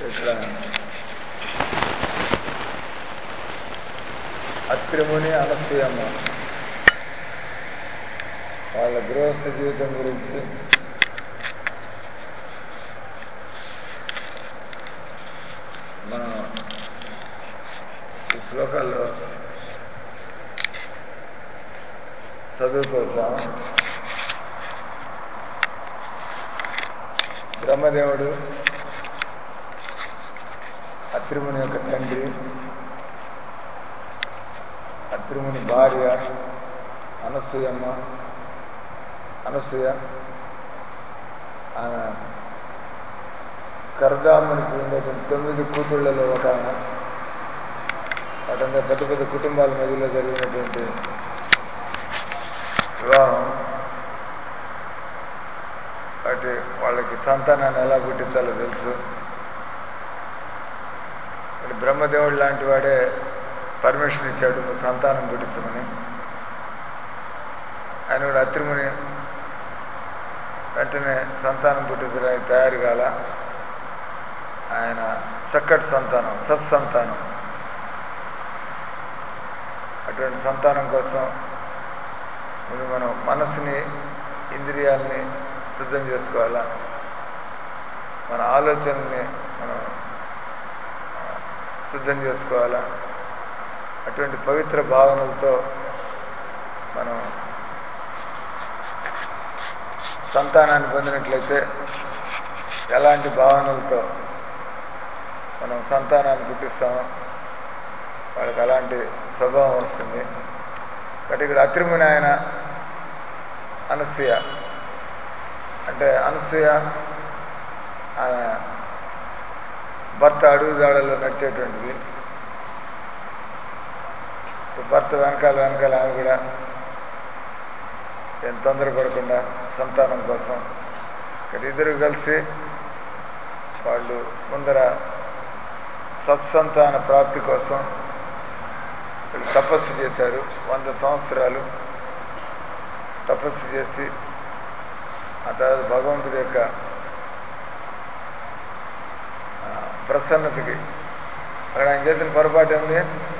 ఇక్కడ అత్రిముని అనసూయమ్మ వాళ్ళ గృహస్థ జీవితం గురించి మనం ఈ శ్లోకాల్లో చదువుతూ వచ్చాము బ్రహ్మదేవుడు అత్రిముని యొక్క తండ్రి అత్రిముని భార్య అనసూయమ్మ అనసూయ ఆమె కర్దామునికి ఉండేటువంటి తొమ్మిది కూతుళ్లలో ఒక ఆమె వాటంతా పెద్ద పెద్ద కుటుంబాల మధ్యలో జరిగినటువంటి వివాహం వాటి వాళ్ళకి సంతానాన్ని ఎలా పుట్టించాలో తెలుసు మరి బ్రహ్మదేవుడు లాంటి వాడే పర్మిషన్ ఇచ్చాడు నువ్వు సంతానం పుట్టించమని ఆయన కూడా అత్రిముని వెంటనే సంతానం పుట్టించడానికి తయారు కాల ఆయన చక్కటి సంతానం సత్సంతానం అటువంటి సంతానం కోసం ముందు మనం మనసుని ఇంద్రియాలని సిద్ధం చేసుకోవాలా మన ఆలోచనని మనం సిద్ధం చేసుకోవాలా అటువంటి పవిత్ర భావనలతో మనం సంతానాన్ని పొందినట్లయితే ఎలాంటి భావనలతో మనం సంతానాన్ని పుట్టిస్తామో వాళ్ళకి అలాంటి స్వభావం వస్తుంది కాబట్టి ఇక్కడ అత్రిముని ఆయన అనసూయ అంటే అనసూయ ఆమె భర్త అడుగుదాడల్లో నడిచేటువంటిది భర్త వెనకాల వెనకాల ఆమె కూడా ఏం తొందరపడకుండా సంతానం కోసం ఇక్కడ ఇద్దరు కలిసి వాళ్ళు ముందర సత్సంతాన ప్రాప్తి కోసం వీళ్ళు తపస్సు చేశారు వంద సంవత్సరాలు తపస్సు చేసి ఆ తర్వాత భగవంతుడి యొక్క ప్రసన్నతకి అక్కడ ఆయన చేసిన పొరపాటు ఏంది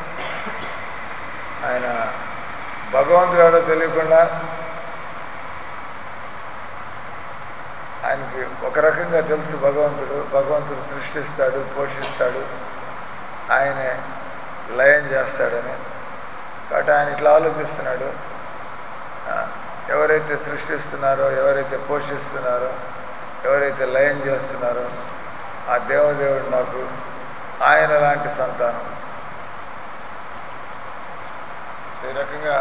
ఆయన భగవంతుడు ఎవరో తెలియకుండా ఆయనకి ఒక రకంగా తెలుసు భగవంతుడు భగవంతుడు సృష్టిస్తాడు పోషిస్తాడు ఆయనే లయం చేస్తాడని కాబట్టి ఆయన ఇట్లా ఆలోచిస్తున్నాడు ఎవరైతే సృష్టిస్తున్నారో ఎవరైతే పోషిస్తున్నారో ఎవరైతే లయం చేస్తున్నారో ఆ దేవదేవుడు నాకు ఆయన లాంటి సంతానం ఈ రకంగా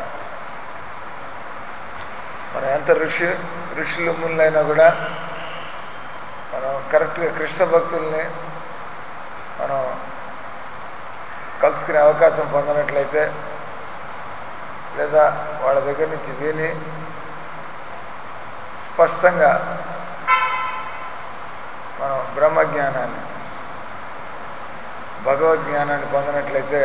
మనం ఎంత ఋషి ఋషులు ముళ్ళైనా కూడా మనం కరెక్ట్గా కృష్ణ భక్తుల్ని మనం కలుసుకునే అవకాశం పొందినట్లయితే లేదా వాళ్ళ దగ్గర నుంచి విని స్పష్టంగా మనం బ్రహ్మజ్ఞానాన్ని భగవద్జ్ఞానాన్ని పొందినట్లయితే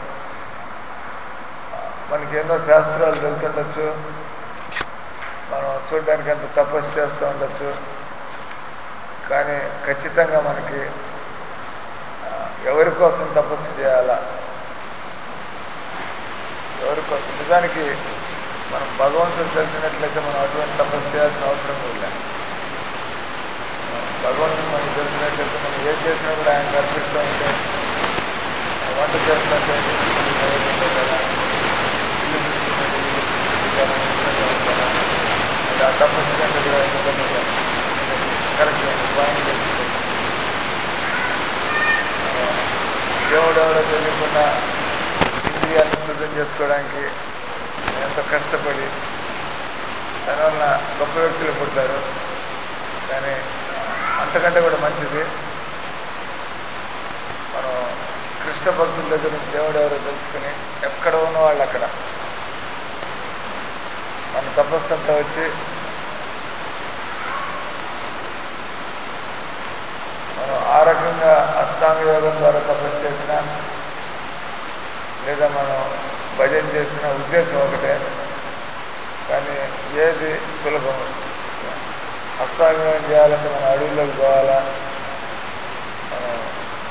మనకి ఎన్నో శాస్త్రాలు తెలిసి ఉండొచ్చు మనం చూడడానికి అంత తపస్సు చేస్తూ ఉండొచ్చు కానీ ఖచ్చితంగా మనకి ఎవరి కోసం తపస్సు చేయాలా ఎవరి కోసం నిజానికి మనం భగవంతుడు తెలిసినట్లయితే మనం అటువంటి తపస్సు చేయాల్సిన అవసరం కూడా భగవంతుడు మనకి తెలిసినట్లయితే మనం ఏం చేసినా కూడా ఆయన అర్పిస్తూ ఉంటే వంట చేస్తుంటే నైవేద్యం పెట్టాలా ఇల్లు చూసుకుంటే ఇల్లు చూసుకోవాలా ఇంట్లో ఉంటారా అంటే ఆ తపస్సు కంటే కూడా నిజంగా కరెక్ట్ పాయింట్ తెలుసుకోండి దేవుడు ఎవరో తెలియకుండా ఇంద్రియాలను శుద్ధం చేసుకోవడానికి ఎంతో కష్టపడి దానివల్ల గొప్ప వ్యక్తులు పుడతారు కానీ అంతకంటే కూడా మంచిది మనం కృష్ణ భక్తుల దగ్గర నుంచి దేవుడు ఎవరో తెలుసుకుని ఎక్కడ ఉన్న వాళ్ళు అక్కడ మన తపస్సు అంతా వచ్చి మనం ఆ రకంగా అష్టాంగ యోగం ద్వారా తపస్సు చేసిన లేదా మనం భజన చేసిన ఉద్దేశం ఒకటే కానీ ఏది సులభం అష్టాంగం చేయాలంటే మనం అడవుల్లోకి పోవాలా మనం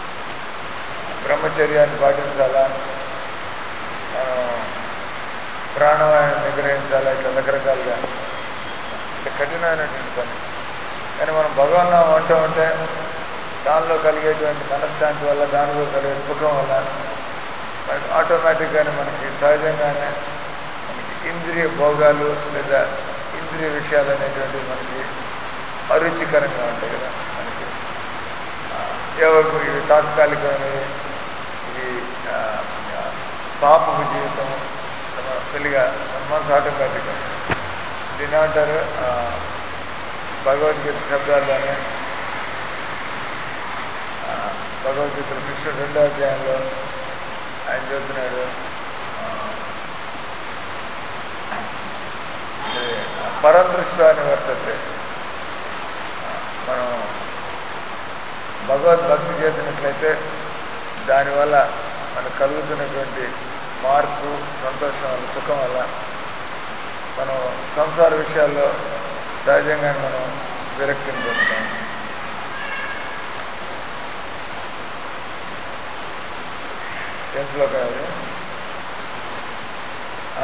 బ్రహ్మచర్యాన్ని పాటించాలా మనం ప్రాణవాయువుని నిగ్రహించాలా ఇట్లా రకరకాలుగా అంటే కఠినమైనటువంటి పని కానీ మనం భగవన్నామం అంటూ ఉంటే దానిలో కలిగేటువంటి మనశ్శాంతి వల్ల దానిలో కలిగే సుఖం వల్ల మనకి ఆటోమేటిక్గానే మనకి సహజంగానే మనకి ఇంద్రియ భోగాలు లేదా ఇంద్రియ విషయాలు అనేటువంటివి మనకి అరుచికరంగా ఉంటాయి కదా మనకి ఆ, ఎవరికి ఇవి తాత్కాలికమైనవి ఇవి ఆ, ఆ, పాపపు జీవితం మన పెళ్ళిగా మన మనసు ఆటోమేటిక్గా దీని ఏమంటారు ఆ, భగవద్గీత శబ్దాల్లోనే ఆ, భగవద్గీతలో కృష్ణుడు రెండో అధ్యాయంలో ఆయన చెబుతున్నాడు ఆ, ఇది పరదృష్టి అని వర్తతే ఆ, మనం భగవద్భక్తి చేసినట్లయితే దానివల్ల మనకు కలుగుతున్నటువంటి మార్పు సంతోషం వల్ల సుఖం వల్ల మనం సంసార విషయాల్లో సహజంగా మనం విరక్తిని పొందుతాం ఏం శ్లోకం అది ఆ?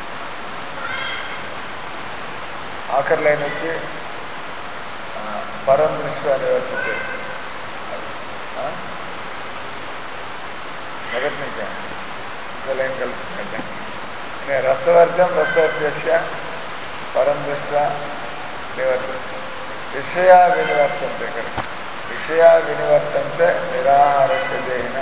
ఆఖరి లైన్ వచ్చి ఆ, పరం దృష్టి అని వర్తితే ఆ? మొదటి నుంచే ఇంకో లైన్ కలుపుతుందంటే నేను రసవర్గం రసవర్గస్య పరం దృష్ట నివర్తంతే విషయా వినివర్తంతే ఇక్కడ విషయా వినివర్తంతే నిరాహారస్య దేహిన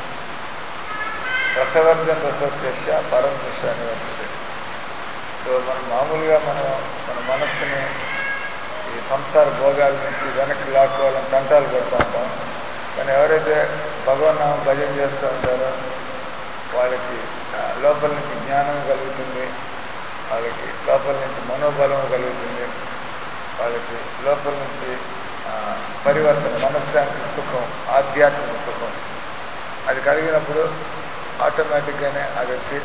రసవర్గం రసోత్యస్య పరం దృష్ట నివర్తంతే సో మనం మామూలుగా మనం మన మనస్సుని ఈ సంసార భోగాల నుంచి వెనక్కి లాక్కోవాలని తంటాలు పడుతూ ఉంటాం కానీ ఎవరైతే భగవన్నామం భజన చేస్తూ ఉంటారో వాళ్ళకి ఆ, లోపల నుంచి జ్ఞానం కలుగుతుంది వాళ్ళకి లోపల నుంచి మనోబలం కలుగుతుంది వాళ్ళకి లోపల నుంచి ఆ, పరివర్తన మనశ్శాంతి సుఖం ఆధ్యాత్మిక సుఖం అది కలిగినప్పుడు ఆటోమేటిక్గానే ఆ వ్యక్తి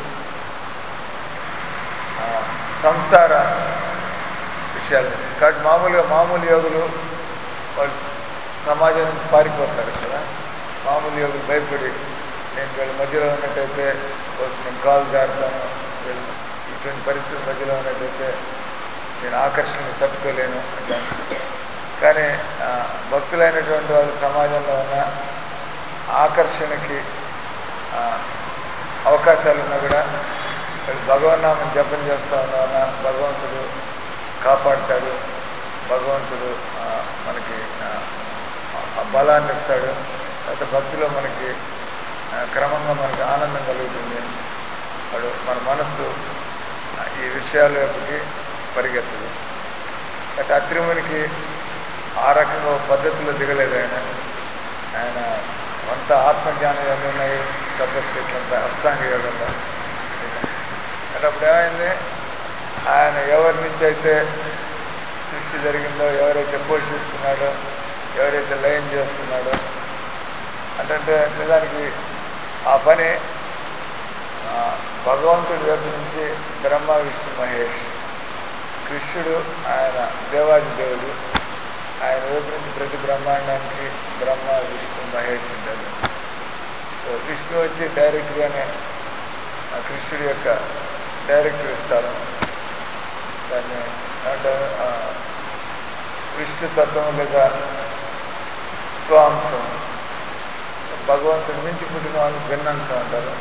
ఆ, సంసార విషయాలు కాబట్టి మామూలుగా మామూలు యోగులు వాళ్ళు సమాజం నుంచి పారిపోతారు కదా మామూలు యోగులు భయపడి నేను వీళ్ళ మధ్యలో ఉన్నట్టయితే కోసం నేను కాలు జారుతాను వీళ్ళు ఇటువంటి పరిస్థితి మధ్యలో ఉన్నట్టయితే నేను ఆకర్షణని తట్టుకోలేను అట్లా కానీ ఆ, భక్తులైనటువంటి వాళ్ళు సమాజంలో ఉన్న ఆకర్షణకి ఆ, అవకాశాలు ఉన్నా కూడా వాళ్ళు భగవన్నామం జపం చేస్తా ఉన్న భగవంతుడు కాపాడుతాడు భగవంతుడు ఆ, మనకి ఆ, ఆ బలాన్ని ఇస్తాడు తర్వాత భక్తిలో మనకి ఆ, క్రమంగా మనకి ఆనందం కలుగుతుంది వాడు మన మనస్సు ఆ, ఈ విషయాల వైపుకి పరిగెత్తదు బట్ అత్రిమునికి ఆ రకంగా ఒక పద్ధతిలో దిగలేదు ఆయన ఆయన కొంత ఆత్మజ్ఞానం ఇవన్నీ ఉన్నాయి తపస్సు ఇట్లంతా అష్టాంగ యోగంలో అంటే అప్పుడు ఏమైంది ఆయన ఎవరి నుంచి అయితే సృష్టి జరిగిందో ఎవరైతే పోషిస్తున్నాడో ఎవరైతే లయం చేస్తున్నాడో అంటే నిజానికి ఆ పని ఆ, భగవంతుడి వైపు నుంచి బ్రహ్మ విష్ణు మహేష్ కృష్ణుడు ఆయన దేవాది దేవుడు ఆయన వైపు నుంచి ప్రతి బ్రహ్మాండానికి బ్రహ్మ విష్ణు మహేష్ ఉంటాడు సో విష్ణు వచ్చి డైరెక్ట్గానే ఆ కృష్ణుడి యొక్క డైరెక్ట్ విస్తారం దాన్ని ఏమంటారు ఆ, విష్ణు తత్వం లేదా స్వాంశం భగవంతుడి నుంచి పుట్టిన వాళ్ళు భిన్నాంశం అంటారు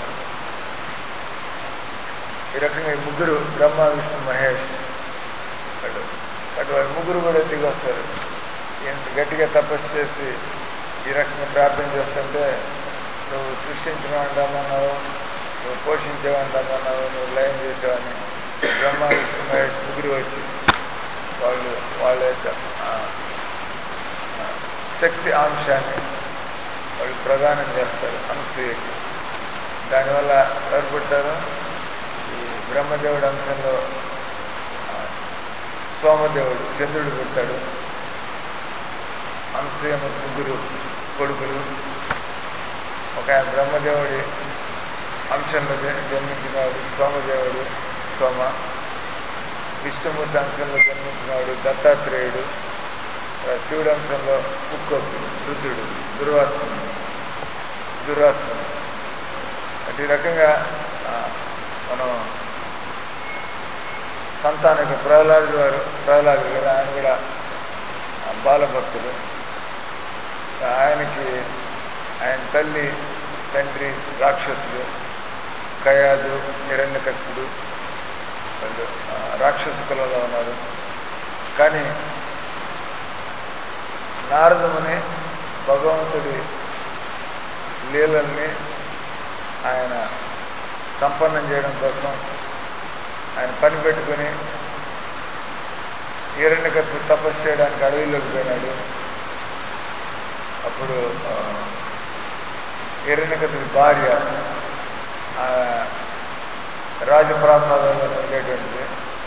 ఈ రకంగా ఈ ముగ్గురు బ్రహ్మ విష్ణు మహేష్ అటు అటు వాళ్ళు ముగ్గురు కూడా దిగి వస్తారు ఎంత గట్టిగా తపస్సు చేసి ఈ రకంగా ప్రార్థన చేస్తుంటే నువ్వు సృష్టించిన అంటామన్నావు నువ్వు పోషించేవంటామన్నావు నువ్వు లయం చేసావని బ్రహ్మ విష్ణు మహేష్ ముగ్గురు వచ్చి వాళ్ళు వాళ్ళ యొక్క ఆ, ఆ, శక్తి అంశాన్ని వాళ్ళు ప్రదానం చేస్తారు అనసూయకి దానివల్ల ఎవరు పుట్టారు ఈ బ్రహ్మదేవుడి అంశంలో ఆ, సోమదేవుడు చంద్రుడు పుట్టాడు అనసూయ ముగ్గురు కొడుకులు ఒక ఆయన బ్రహ్మదేవుడి అంశంలో జ- జన్మించినవాడు సోమదేవుడు సోమ విష్ణుమూర్తి అంశంలో జన్మించినవాడు దత్తాత్రేయుడు ఆ శివుడి అంశంలో ముక్కొప్పు రుద్రుడు దుర్వాసుడు దుర్వాసుడు ఈ రకంగా ఆ, మనం సంతానకి ప్రహ్లాదు వారు ప్రహ్లాదు గారు ఆయన కూడా ఆ, బాలభక్తుడు ఆయనకి ఆయన తల్లి తండ్రి రాక్షసుడు కయాదు హిరణ్యకశిపుడు వాళ్ళు ఆ, రాక్షస కులంలో ఉన్నారు కానీ నారదముని భగవంతుడి లీలల్ని ఆయన సంపన్నం చేయడం కోసం ఆయన పని పెట్టుకుని హిరణ్యకశిపుడు తపస్సు చేయడానికి అడవిలోకి పోయినాడు అప్పుడు ఆ, హిరణ్యకశిపుడి భార్య ఆ, రాజప్రాసాదంలో ఉండేటువంటిది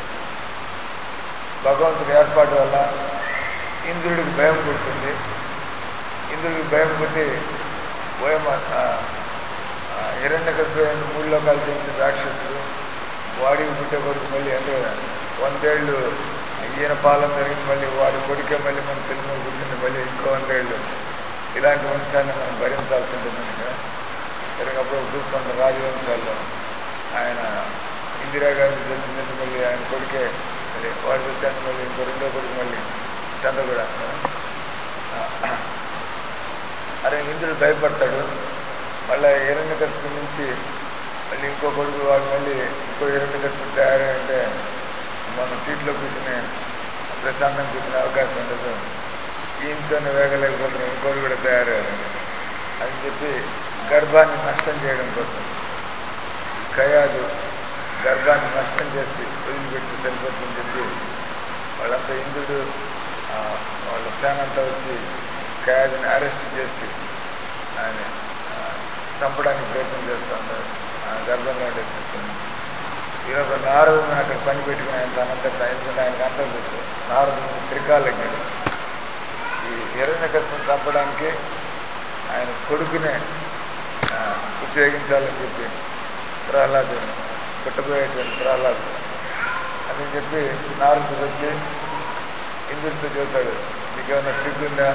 భగవంతుడి ఏర్పాటు వల్ల ఇంద్రుడికి భయం పుట్టింది ఇంద్రుడికి భయం పుట్టి భయం హిరణ్య కలిపి మూడు లోకాలు చెందిన రాక్షసుడు వాడికి పుట్టే కొడుకు మళ్ళీ అంటే వందేళ్ళు ఈయన పాలన జరిగింది మళ్ళీ వాడి కొడుకే మళ్ళీ మన తెలుగు పుట్టింది మళ్ళీ ఇంకో వందేళ్ళు ఇలాంటి వంశాన్ని మనం భరించాల్సి ఉంటుంది కనుక జరిగినప్పుడు చూస్తుంటాం రాజవంశాల్లో ఆయన ఇందిరాగాంధీ తెలిసిందంటే మళ్ళీ ఆయన కొడుకే మళ్ళీ వాడు వచ్చాక మళ్ళీ ఇంకో రెండో కొడుకు మళ్ళీ ఇదంతా కూడా అరే ఇంద్రుడు భయపడతాడు మళ్ళీ హిరణ్య కట్టు నుంచి మళ్ళీ ఇంకో కొడుకు వాడు మళ్ళీ ఇంకో హిరణ్య కట్టు తయారు అంటే మనం సీట్లో కూర్చుని ప్రశాంతం కూర్చునే అవకాశం ఉండదు ఈయనతోనే వేగలేకపోతే ఇంకోటి కూడా తయారయ్యారు అని చెప్పి గర్భాన్ని నష్టం చేయడం కోసం ఈ కయాదు గర్భాన్ని నష్టం చేసి వదిలిపెట్టి సరిపోతుందని చెప్పి వాళ్ళంతా ఇంద్రుడు ఆ, వాళ్ళ సేన అంతా వచ్చి కయాదుని అరెస్ట్ చేసి ఆయన ఆ, చంపడానికి ప్రయత్నం చేస్తూ ఉంటారు ఆ గర్భంలో ఉండే శిశువుని. ఈరోజు నారదుని అక్కడ పని పెట్టుకుని ఆయన తనంతట ఎందుకంటే ఆయనకు అంతా తెలుసు నారదుని త్రికాలజ్ఞుడు ఈ హిరణ్య చంపడానికి ఆయన కొడుకునే ఆ, ఉపయోగించాలని చెప్పి ప్రహ్లాదు పుట్టబోయేటువంటి ప్రహ్లాదు అని చెప్పి నారదుడు వచ్చి ఇంద్రుడితో చెబుతాడు నీకేమైనా సిగ్గుందా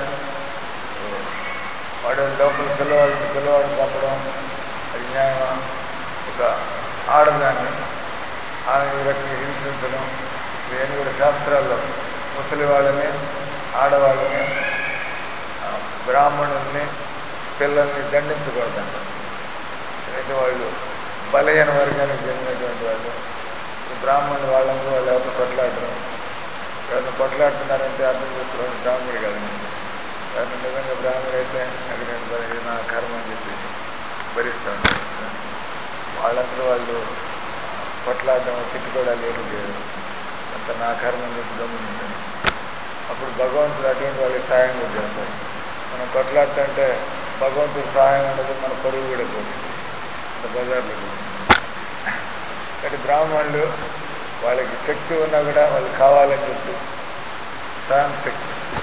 వాడు లోపల పిల్లవాడిని పిల్లవాడిని చంపడం అది న్యాయమా ఒక ఆడదాన్ని ఆమె ఈ రకంగా హింసించడం ఇవన్నీ కూడా శాస్త్రాల్లో ముసలి వాళ్ళని ఆడవాళ్ళని ఆ, బ్రాహ్మణుల్ని పిల్లల్ని దండించకూడదంట అయితే వాళ్ళు బలహీన వర్గానికి చెందినటువంటి వాళ్ళు ఈ బ్రాహ్మణులు వాళ్ళందరూ వాళ్ళు ఎవరిని కొట్లాడరు ఎవరిని కొట్లాడుతున్నారంటే అర్థం చేసుకోవడం బ్రాహ్మణుడు కదండి ఎవరిని నిజంగా బ్రాహ్మణుడు అయితే అది నేను భ- ఇది నా కర్మ అని చెప్పి భరిస్తూ ఉంటారు వాళ్ళందరూ వాళ్ళు కొట్లాడడం తిట్టుకోవడాలు ఏమి చేయరు అంత నా కర్మ అని చెప్పి గమనించాను అప్పుడు భగవంతుడు అటువంటి వాళ్ళకి సహాయం కూడా చేస్తాడు మనం కొట్లాడుతుంటే భగవంతుడు సహాయం ఉండదు మన పరువు కూడా పోతుంది అంత బజార్లో పోతుంది కాబట్టి బ్రాహ్మణులు వాళ్ళకి శక్తి ఉన్నా కూడా వాళ్ళు కావాలని చెప్పి సహన శక్తి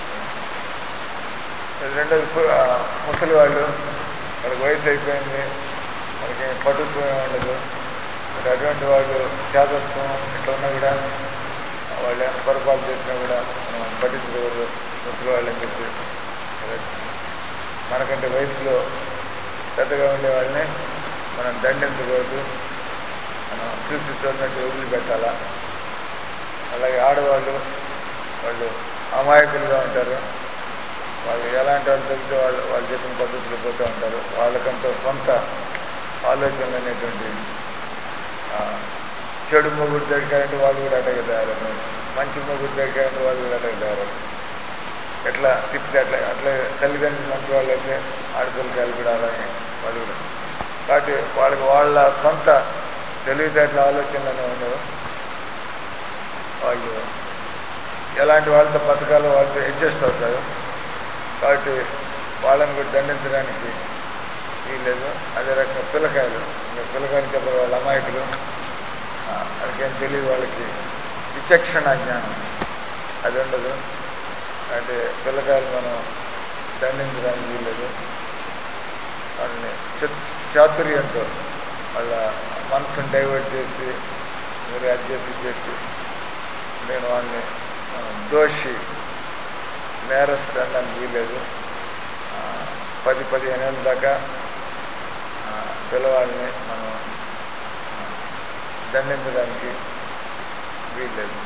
అది రెండోది పు- ఆ, ముసలి వాళ్ళు వాళ్ళకి వయసు అయిపోయింది వాళ్ళకి పటుత్వం ఏమి ఉండదు మరి అటువంటి వాళ్ళు చేదస్వం ఇట్లా ఉన్నా కూడా వాళ్ళు ఏమైనా పొరపాటు చేసినా కూడా మనం పట్టించుకోకూడదు ముసలి వాళ్ళు అని చెప్పి అదే మనకంటే వయసులో పెద్దగా ఉండే వాళ్ళని మనం దండించకూడదు మనం చూసి చూడనట్టు వదిలిపెట్టాలా అలాగే ఆడవాళ్ళు వాళ్ళు అమాయకులుగా ఉంటారు వాళ్ళు ఎలాంటి వాళ్ళు తెలిస్తే వాళ్ళు వాళ్ళు చెప్పిన పద్ధతిలో పోతూ ఉంటారు వాళ్ళకంటూ సొంత ఆలోచనలు అనేటువంటి ఆ, చెడు మొగుడు దొరికాయంటే వాళ్ళు కూడా అట్టగా తయారవుతారు మంచి మొగుడు దొరికాయంటే వాళ్ళు కూడా అట్టగా తయారవుతారు ఎట్లా తిప్పితే అట్లా అట్లా తల్లిదండ్రులు మంచి వాళ్ళు అయితే ఆడపిల్లకాయలు కూడా అలాగే వాళ్ళు కూడా కాబట్టి వాళ్ళకి వాళ్ళ సొంత తెలివితేటల ఆలోచనలు ఉండవు వాళ్ళు ఎలాంటి వాళ్ళతో బతకాలో వాళ్ళతో అడ్జస్ట్ అవుతారు కాబట్టి వాళ్ళని కూడా దండించడానికి వీల్లేదు అదే రకంగా పిల్లకాయలు ఇంకా పిల్లకాయలు చెప్పారు వాళ్ళ అమాయకులు ఆ, వాళ్ళకేం తెలియదు వాళ్ళకి విచక్షణ జ్ఞానం అది ఉండదు అంటే పిల్లకాయలు మనం దండించడానికి వీల్లేదు వాళ్ళని చ- చాతుర్యంతో వాళ్ళ మనసుని డైవర్ట్ చేసి మీరు అది చేసి ఇది చేసి నేను వాళ్ళని ఆ, దోషి నేరస్తుడు అనడానికి వీల్లేదు ఆ, పది పదిహేను ఏళ్ళ దాకా ఆ, పిల్లవాడిని మనం దండించడానికి వీల్లేదు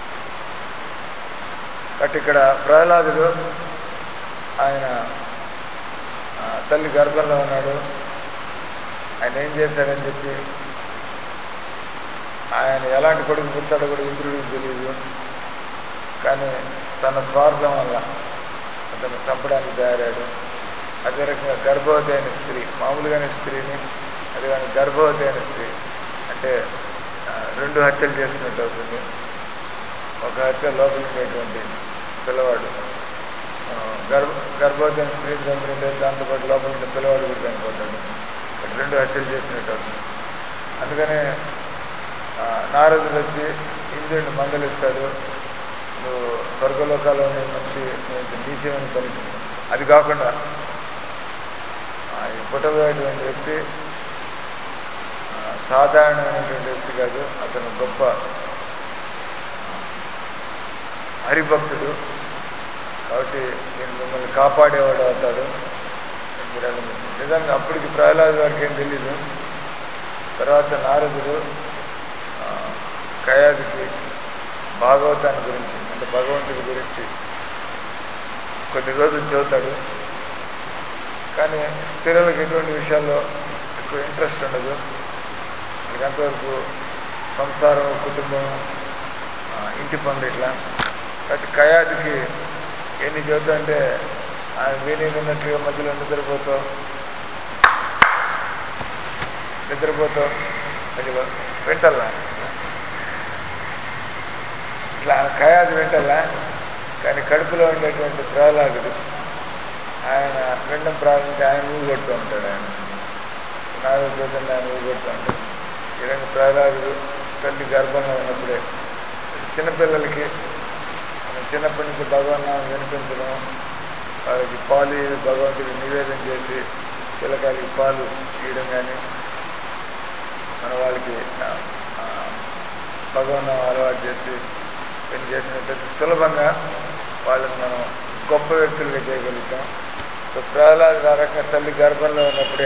కాబట్టి ఇక్కడ ప్రహ్లాదుడు ఆయన ఆ, తల్లి గర్భంలో ఉన్నాడు ఆయన ఏం చేశాడని చెప్పి ఆయన ఎలాంటి కొడుకు పుట్టాడో కూడా ఇంద్రుడికి తెలియదు కానీ తన స్వార్థం వల్ల అతను చంపడానికి తయారాడు అదే రకంగా గర్భవతి అయిన స్త్రీ మామూలుగానే స్త్రీని అది కానీ గర్భవతి అయిన స్త్రీ అంటే ఆ, రెండు హత్యలు చేసినట్టు అవుతుంది ఒక హత్య లోపల ఉండేటువంటి పిల్లవాడు ఆ, గర్భ గర్భవతి అయిన స్త్రీ చంపినట్టే దాంతోపాటు లోపల ఉండే పిల్లవాడు కూడా చనిపోతాడు అంటే రెండు హత్యలు చేసినట్టు అవుతుంది అందుకనే ఆ, నారదుడు వచ్చి ఇంద్రుడిని మందలిస్తాడు నువ్వు స్వర్గలోకాల్లో ఉండే మనిషి నువ్వు నీచమైన పని అది కాకుండా ఆ, ఈ పుట్టబోయేటువంటి వ్యక్తి ఆ, సాధారణమైనటువంటి వ్యక్తి కాదు అతను గొప్ప హరిభక్తుడు కాబట్టి నేను మిమ్మల్ని కాపాడేవాడు అవుతాడు మీరు వెళ్ళండి. నిజంగా అప్పటికి ప్రహ్లాద్ గారికి ఏం తెలీదు తర్వాత నారదుడు ఆ, కయాదికి భాగవతాన్ని గురించి అంటే భగవంతుడి గురించి కొన్ని రోజులు చదువుతాడు కానీ స్త్రీలకు ఎటువంటి విషయాల్లో ఎక్కువ ఇంట్రెస్ట్ ఉండదు వాళ్ళకి అంతవరకు సంసారం కుటుంబం ఆ, ఇంటి పనులు ఇట్లా కాబట్టి కయాదికి ఎన్ని చదువుతా అంటే ఆయన విని విన్నట్లుగా మధ్యలో నిద్రపోతావు నిద్రపోతావు మధ్యలో వింటల్లా ఇట్లా కయాది వింటల్లా కానీ కడుపులో ఉండేటువంటి ప్రహ్లాదుడు ఆయన వినడం ప్రారంభించి ఆయన ఊగి కొడుతూ ఉంటాడు ఆయన నాలుగు రోజుల్లో ఆయన ఊగి కొడుతూ ఉంటాడు ఈ రెండు ప్రహ్లాదుడు తల్లి గర్భంలో ఉన్నప్పుడే చిన్నపిల్లలకి మనం చిన్నప్పటి నుంచి భగవన్నామం వినిపించడం వాళ్ళకి పాలు భగవంతుడికి నివేదన చేసి పిల్లకాయలకి పాలు ఇవ్వడం కానీ మన వాళ్ళకి ఆ, ఆ, భగవన్నామం అలవాటు చేసి పని చేసినట్లయితే సులభంగా వాళ్ళని మనం గొప్ప వ్యక్తులుగా చేయగలుగుతాం సో ప్రహ్లాద్ ఆ రకంగా తల్లి గర్భంలో ఉన్నప్పుడే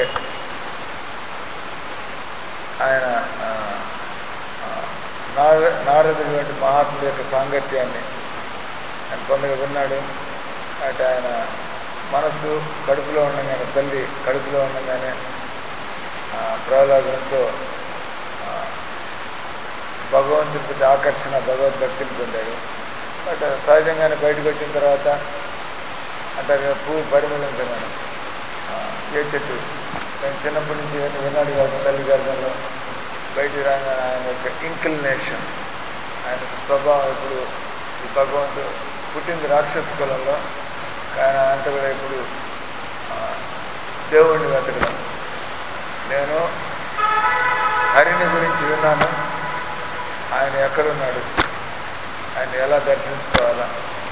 ఆయన ఆ, ఆ, నార నారదుడి వంటి మహాత్ముడి యొక్క సాంగత్యాన్ని ఆయన కొందరు విన్నాడు అటు ఆయన మనసు కడుపులో ఉండగానే తల్లి కడుపులో ఉండగానే ఆ, ప్రహ్లాదంతో ఆ, భగవంతుడి ప్రతి ఆకర్షణ భగవద్భక్తిని పొందాడు బట్ సహజంగానే బయటకు వచ్చిన తర్వాత అంటారు కదా, పువ్వు పరిమళించమని ఆ, ఏ చెట్టు నేను చిన్నప్పటి నుంచి ఇవన్నీ విన్నాడు కాబట్టి తల్లి గర్భంలో బయటికి రాగానే ఆయన యొక్క ఇంక్లినేషన్ ఆయన స్వభావం ఇప్పుడు ఈ భగవంతుడు పుట్టింది రాక్షస కులంలో కానీ అంత కూడా ఇప్పుడు ఆ, దేవుణ్ణి వెతకడం నేను హరిని గురించి విన్నాను ఆయన ఎక్కడున్నాడు ఆయన ఎలా దర్శించుకోవాలా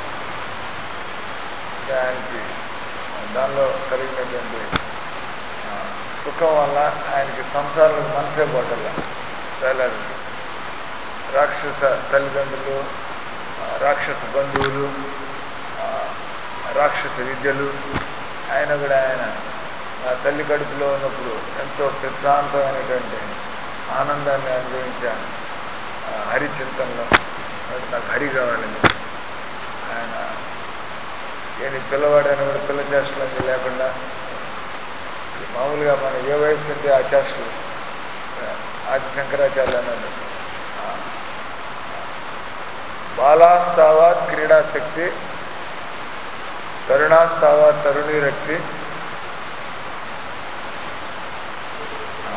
అంటే ఆయనకి దానిలో కలిగినటువంటి ఆ, సుఖం వల్ల ఆయనకి సంసారంలో మనసే పోటల్లా తేలాడు రాక్షస తల్లిదండ్రులు ఆ, రాక్షస బంధువులు ఆ, రాక్షస విద్యలు ఆయన కూడా ఆయన నా తల్లి కడుపులో ఉన్నప్పుడు ఎంతో ప్రశాంతమైనటువంటి ఆనందాన్ని అనుభవించాను ఆ, హరి చింతనలో కాబట్టి నాకు హరి కావాలని ఆయన ఏని పిల్లవాడైనా కూడా పిల్ల చేష్టలన్నీ లేకుండా మామూలుగా మనం ఏ వయసు ఉంటే ఆ చేష్టలు ఆ, ఆది శంకరాచార్య అన్నాడు ఆ, బాలాస్తావాత్ క్రీడాశక్తి తరుణాస్తావాత్ తరుణీరక్తి ఆ,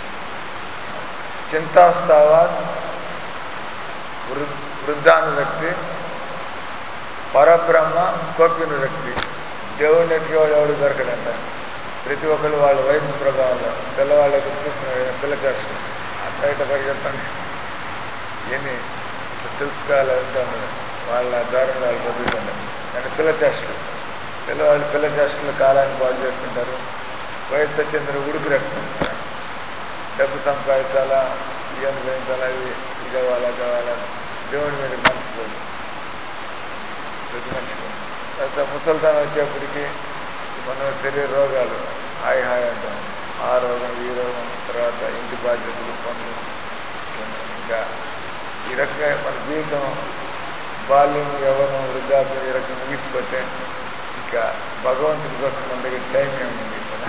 చింతాస్తావాత్ వృ వృద్ధానురక్తి పరబ్రహ్మ కోపినురక్తి దేవుడిని ఎక్కేవాడు ఎవడు దొరకడంట ప్రతి ఒక్కళ్ళు వాళ్ళ వయసు ప్రభావంలో పిల్లవాళ్ళు ఎదురు చూస్తున్నారు పిల్ల చేస్తారు అట్లా ఇట్లా పరిగెత్తండి ఏమి ఇట్లా తెలుసుకోవాలి అంటాను వాళ్ళ ద్వారా వాళ్ళు బతుకుతుంటారు కానీ పిల్ల చేష్టలు పిల్లవాళ్ళు పిల్ల చేష్టలు కాలాన్ని పాడు చేసుకుంటారు వయసు వచ్చేందుకు ఉడుకు రక్తం డబ్బు సంపాదించాలా ఇది అనుభవించాలా ఇది ఇది కావాలా కావాలా దేవుడి మీద మనసు పోదు ప్రతి మనిషికి తర్వాత ముసలితనం వచ్చేప్పటికి మన శరీర రోగాలు హాయ్ హాయ్ అంటాం ఆ రోగం ఈ రోగం తర్వాత ఇంటి బాధ్యతలు పనులు ఇంకా ఈ రకంగా మన జీవితం బాల్యం యవ్వనం వృద్ధాప్యం ఈ రకంగా ముగిసిపోతే ఇంకా భగవంతుడి కోసం మన దగ్గర టైం ఏముంది కదా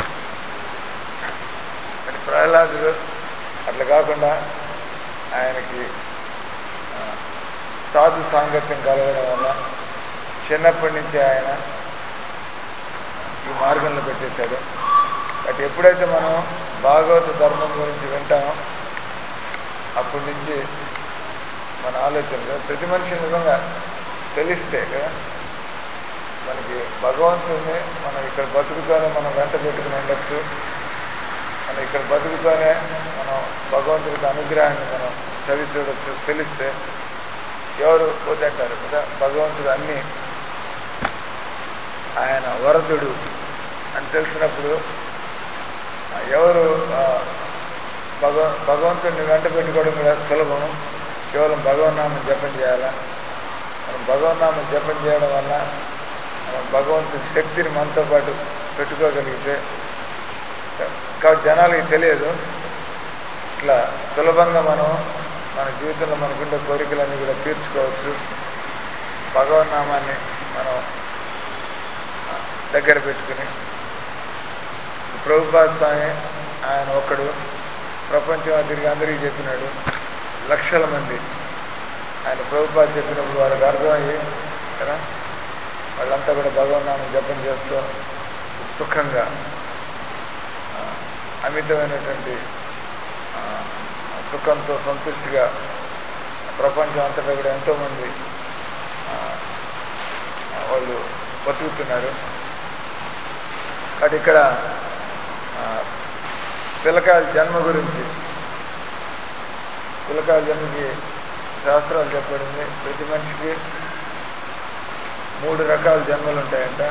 మరి ప్రహ్లాదుడు అట్లా కాకుండా ఆయనకి ఆ, సాధు సాంగత్యం కలగడం వల్ల చిన్నప్పటి నుంచి ఆయన ఈ మార్గంలో పెట్టేశాడు బట్ ఎప్పుడైతే మనం భాగవత ధర్మం గురించి వింటామో అప్పటి నుంచి మన ఆలోచనలు ప్రతి మనిషి నిజంగా తెలిస్తే కదా మనకి భగవంతుడిని మనం ఇక్కడ బతుకుతూనే మనం వెంట పెట్టుకుని ఉండొచ్చు మనం ఇక్కడ బతుకుతూనే మనం భగవంతుడికి అనుగ్రహాన్ని మనం చవి చూడొచ్చు తెలిస్తే ఎవరు వద్దంటారు కదా భగవంతుడు అన్నీ ఆయన వరదుడు అని తెలిసినప్పుడు ఆ, ఎవరు ఆ, భగవ భగవంతుడిని వెంట పెట్టుకోవడం కూడా సులభం కేవలం భగవన్నామం జపం చేయాలా మనం భగవన్నామం జపం చేయడం వల్ల మనం భగవంతుడి శక్తిని మనతో పాటు పెట్టుకోగలిగితే కాబట్టి జనాలకి తెలియదు ఇట్లా సులభంగా మనం మన జీవితంలో మనకుండే కోరికలన్నీ కూడా తీర్చుకోవచ్చు భగవన్నామాన్ని మనం ఆ, దగ్గర పెట్టుకుని ప్రభుపాద స్వామి ఆయన ఒక్కడు ప్రపంచం తిరిగి అందరికీ చెప్పినాడు లక్షల మంది ఆయన ప్రభుపాద చెప్పినప్పుడు వాళ్ళకి అర్థమయ్యి కదా వాళ్ళంతా కూడా భగవన్నామం జపం చేస్తూ సుఖంగా ఆ, అమితమైనటువంటి ఆ, సుఖంతో సంతృష్టిగా ప్రపంచం అంతటా కూడా ఎంతోమంది ఆ, వాళ్ళు బతుకుతున్నారు కాబట్టి ఇక్కడ ఆ, పిల్లకాయల జన్మ గురించి పిల్లకాయల జన్మకి శాస్త్రాలు చెప్పబడింది ప్రతి మనిషికి మూడు రకాల జన్మలు ఉంటాయంట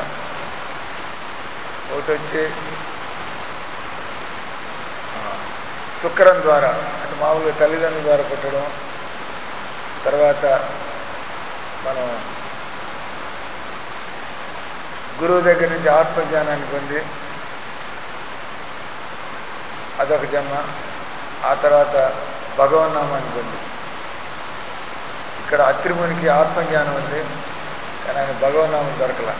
ఒకటి వచ్చి ఆ, శుక్రం ద్వారా అంటే మామూలుగా తల్లిదండ్రుల ద్వారా పుట్టడం తర్వాత మనం గురువు దగ్గర నుంచి ఆత్మజ్ఞానాన్ని పొంది అదొక జన్మ ఆ తర్వాత భగవన్నామాన్ని పొంది ఇక్కడ అత్రిమునికి ఆత్మజ్ఞానం ఉంది కానీ ఆయన భగవన్నామం దొరకల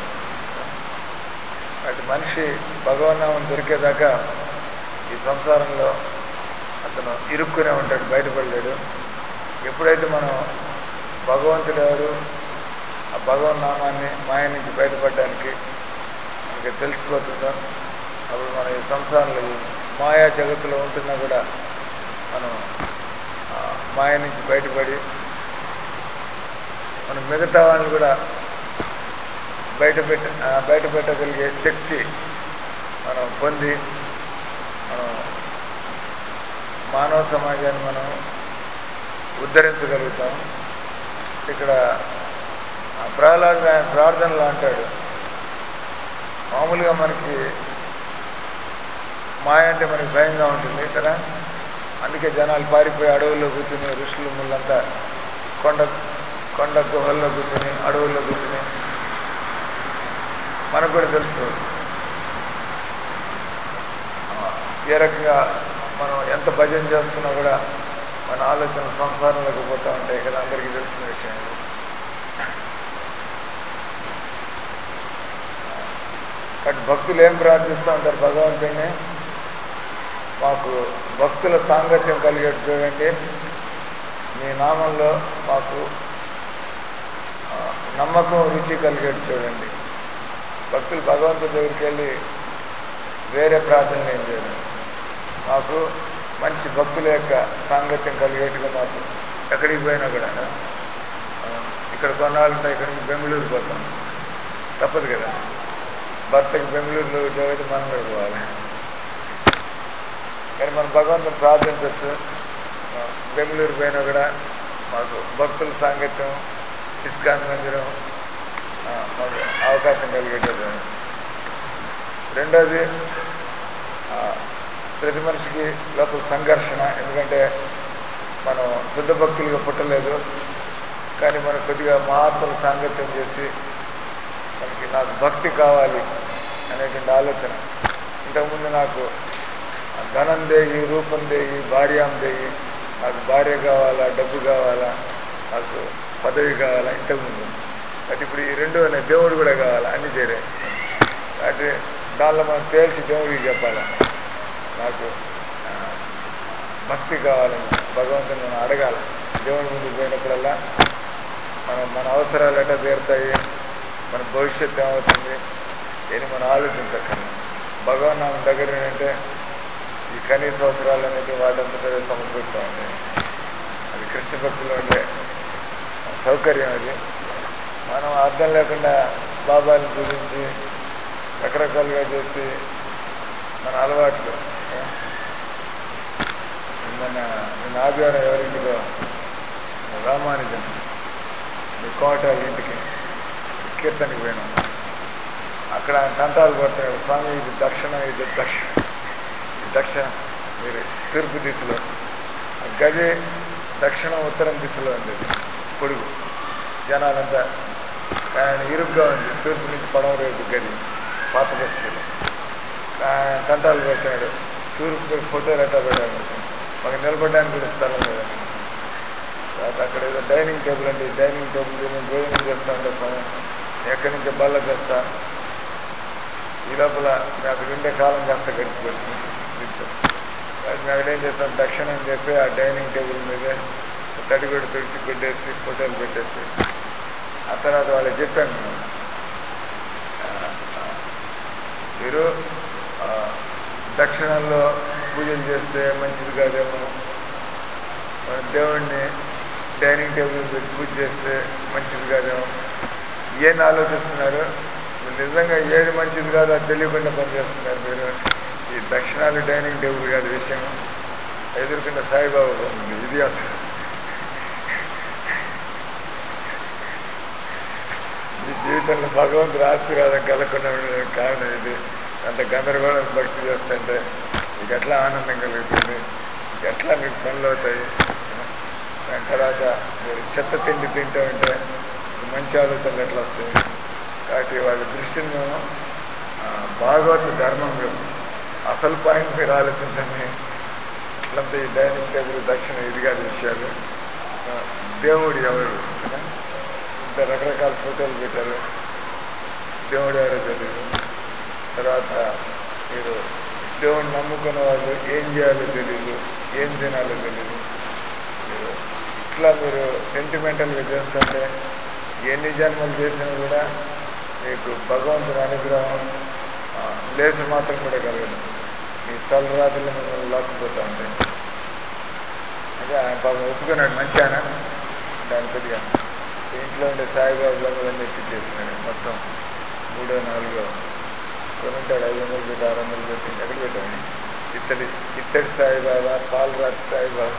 అటు మనిషి భగవన్నామం దొరికేదాకా ఈ సంసారంలో అతను ఇరుక్కునే ఉంటాడు బయటపడలేడు ఎప్పుడైతే మనం భగవంతుడు ఎవరు ఆ భగవన్నామాన్ని మాయ నుంచి బయటపడడానికి మనకి తెలిసిపోతుందో అప్పుడు మనం ఈ సంసారంలో ఈ మాయా జగత్తులో ఉంటున్నా కూడా మనం ఆ, మాయ నుంచి బయటపడి మనం మిగతా వాళ్ళని కూడా బయట పెట్ట ఆ, బయట పెట్టగలిగే శక్తి మనం పొంది మనం మానవ సమాజాన్ని మనం ఉద్ధరించగలుగుతాం ఇక్కడ ఆ ప్రహ్లాద్ ఆయన ప్రార్థనలో అంటాడు మామూలుగా మనకి మాయ అంటే మనకి భయంగా ఉంటుంది కదా అందుకే జనాలు పారిపోయి అడవుల్లో కూర్చుని ఋషులు ముళ్ళంతా కొండ కొండ గుహల్లో కూర్చుని అడవుల్లో కూర్చుని మనకు కూడా తెలుసు ఆ, ఏ రకంగా మనం ఎంత భజన చేస్తున్నా కూడా మన ఆలోచనలు సంసారంలోకి పోతూ ఉంటాయి కదా అందరికీ తెలిసిన విషయం ఇది కాబట్టి భక్తులు ఏం ప్రార్థిస్తూ ఉంటారు భగవంతుడిని మాకు భక్తుల సాంగత్యం కలిగేట్టు చూడండి మీ నామంలో మాకు ఆ, నమ్మకం రుచి కలిగేట్టు చూడండి భక్తులు భగవంతుడి దగ్గరికి వెళ్ళి వేరే ప్రార్థనలు ఏం చేయరు మాకు మంచి భక్తుల యొక్క సాంగత్యం కలిగేట్టుగా మాకు ఎక్కడికి పోయినా కూడా ఆ, ఇక్కడ కొన్నాళ్ళు ఉంటాయి ఇక్కడి నుంచి బెంగళూరు పోతాం తప్పదు కదా భర్తకి బెంగళూరులో ఉద్యోగం అయితే మనం కూడా పోవాలి కానీ మనం భగవంతుని ప్రార్థించవచ్చు ఆ, బెంగళూరు పోయినా కూడా మాకు భక్తుల సాంగత్యం ఇస్కాన్ మందిరం ఆ, మాకు అవకాశం కలిగేటది రెండోది ఆ, ప్రతి మనిషికి లోపల సంఘర్షణ ఎందుకంటే మనం శుద్ధ భక్తులుగా పుట్టలేదు కానీ మనకు కొద్దిగా మహాత్ముల సాంగత్యం చేసి మనకి నాకు భక్తి కావాలి అనేటువంటి ఆలోచన ఇంతకుముందు నాకు ఆ ధనం దేయి రూపం దేయి భార్యాం దేయి నాకు భార్య కావాలా డబ్బు కావాలా నాకు పదవి కావాలా ఇంతకుముందు అది ఇప్పుడు ఈ రెండు ఉన్నాయి దేవుడు కూడా కావాలా అన్ని చేరే అంటే దానిలో మనం తేల్చి దేవుడికి చెప్పాలా నాకు ఆ, భక్తి కావాలని భగవంతుని మనం అడగాల దేవుని ముందుకు పోయినప్పుడల్లా మనం మన అవసరాలు ఎట్లా తీరుతాయి మన భవిష్యత్తు ఏమవుతుంది అని మనం ఆలోచించక్కర్లేదు భగవాన్ నామం దగ్గర ఏంటంటే ఈ కనీస అవసరాలు అనేది వాటంతటా సమకూరుతూ ఉంటాయి అది కృష్ణ భక్తిలో ఉండే సౌకర్యం అది మనం అర్థం లేకుండా బాబాని పూజించి రకరకాలుగా చేసి మన అలవాట్లు ఆ? మన నేను ఆదివారం ఎవరింటికో రామానుజం మీ కోట ఇంటికి కీర్తనకి పోయినాం అక్కడ ఆయన తంటాలు కొడుతున్నాడు స్వామి ఇది దక్షిణ ఇది దక్షిణ ఇది దక్షిణ మీరు తూర్పు దిశలో ఆ గది దక్షిణ ఉత్తరం దిశలో ఉంది అది. పొడుగు జనాలంతా ఆయన ఇరుగ్గా ఉంది తూర్పు నుంచి పడవ రేపు గది పాత బస్తీలో ఆయన తంటాలు పెట్టాడు తూర్పు పోయి ఫోటోలు ఎట్టా పెట్టాడు మాకు నిలబడడానికి కూడా స్థలం లేదండి తర్వాత అక్కడ ఏదో డైనింగ్ టేబుల్ అండి డైనింగ్ టేబుల్ మీద నేను భోజనం చేస్తా ఉంటా స్వామి ఎక్కడి నుంచి బల్ల తెస్తా ఈ లోపల నాకు ఉండే కాలం కాస్త గడిచిపోతుంది దీంతో అది నాకు ఏం చేస్తాను దక్షిణం అని చెప్పి ఆ డైనింగ్ టేబుల్ మీదే తడిగొడ్డు తుడిచి గుడ్డేసి ఫోటోలు పెట్టేసి ఆ తర్వాత వాళ్ళకి చెప్పాను నేను ఆ, ఆ, మీరు ఆ, దక్షిణంలో పూజలు చేస్తే మంచిది కాదేమో మన దేవుణ్ణి డైనింగ్ టేబుల్ పెట్టి పూజ చేస్తే మంచిది కాదేమో ఏం ఆలోచిస్తున్నారు మీరు నిజంగా ఏది మంచిది కాదో అది తెలియకుండా పనిచేస్తున్నారు మీరు ఈ దక్షిణాలు డైనింగ్ టేబుల్ కాదు విషయం ఎదుర్కొన్న సాయిబాబా ఉంది ఇది అసలు మీ జీవితంలో భగవంతుడు ఆశీర్వాదం కలగకుండా ఉండడానికి కారణం ఇది అంత గందరగోళం భక్తి చేస్తుంటే మీకు ఎట్లా ఆనందం కలుగుతుంది మీకు ఎట్లా మీకు పనులు అవుతాయి దాని తర్వాత మీరు చెత్త తిండి తింటూ ఉంటే మీకు మంచి ఆలోచనలు ఎట్లా వస్తాయి కాబట్టి వాళ్ళ దృష్టిని మేము ఆ, భాగవత ధర్మం వైపు అసలు పాయింట్ మీరు ఆలోచించండి ఇట్లంతా ఈ డైనింగ్ టేబుల్ దక్షిణ ఇది కాదు విషయాలు ఆ, దేవుడు ఎవరు కదా? ఇంత రకరకాల ఫోటోలు పెట్టారు దేవుడు ఎవరో తెలియదు తర్వాత మీరు దేవుడిని నమ్ముకున్న వాళ్ళు ఏం చేయాలో తెలియదు ఏం తినాలో తెలియదు మీరు ఇట్లా మీరు సెంటిమెంటల్గా చేస్తుంటే ఎన్ని జన్మలు చేసినా కూడా మీకు భగవంతుని అనుగ్రహం ఆ, లేచి మాత్రం కూడా కలగదు మీ తలరాత్రులు మిమ్మల్ని లాక్కుపోతూ ఉంటాయి అదే ఆయన పాపం ఒప్పుకున్నాడు మంచి ఆయన దాని కొద్దిగా ఇంట్లో ఉండే సాయిబాబు బొమ్మలన్నీ ఎత్తిచ్చేసినాడు మొత్తం మూడో నాలుగో కొనుంటాడు ఐదు వందలు పెట్టి ఆరు వందలు పెట్టి ఎక్కడ పెట్టాను ఇత్తడి ఇత్తడి సాయిబాబా పాలరాతి సాయిబాబా